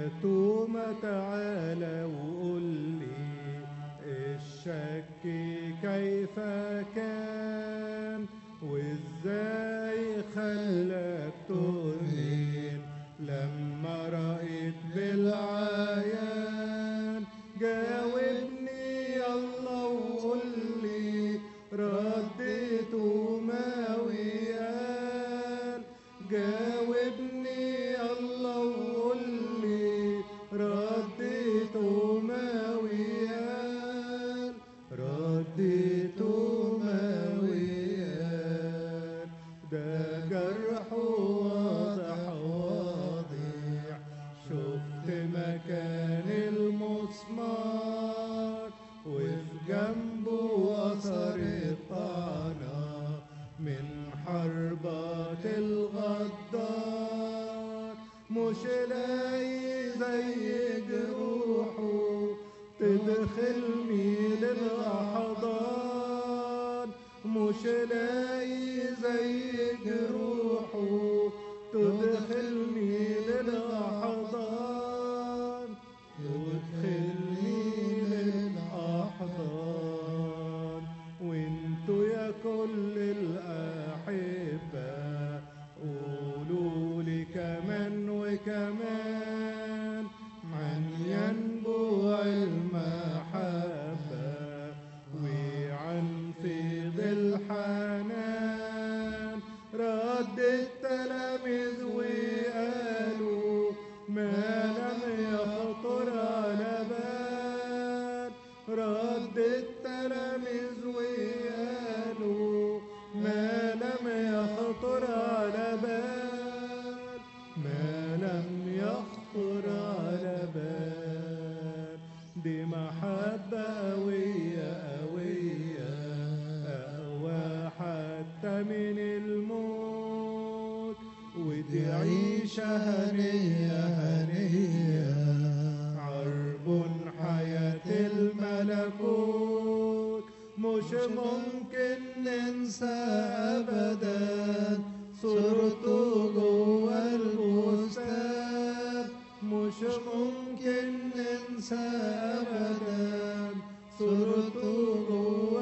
يا توما تعالى وقول لي الشك كيف كان وازاي خلاك تؤمن لما رأيت بالعيان جاوبني يلا وقول لي رديت ما ويان جاوبني يلا وقول لي رديت ما ويان رديت ما ويان ده جرح واضح واضح شفت مكان المسمار وفي جنبه أثر الطعنة من حربات الغدار مش لاقي زي جروحه تدخلني للأحضان مش لاقي زي جروحه تدخلني للأحضان تدخلني للأحضان وانتوا يا كل الأحبة قولوا لي كمان وكمان من ينبوع المحبة وعن فيض الحنان رد التلاميذ وقالوا ما لم يخطر على بال رد التلاميذ وقالوا ما لم يخطر على بال ما لم يخطر على بال دي محبة قوية قوية أقوى حتى من الموت ودي عيشة هنية هنية عرب حياة الملكوت مش ممكن ننسى أبدا صورته جوه البستان مش ممكن ننسى أبدا صورته جوه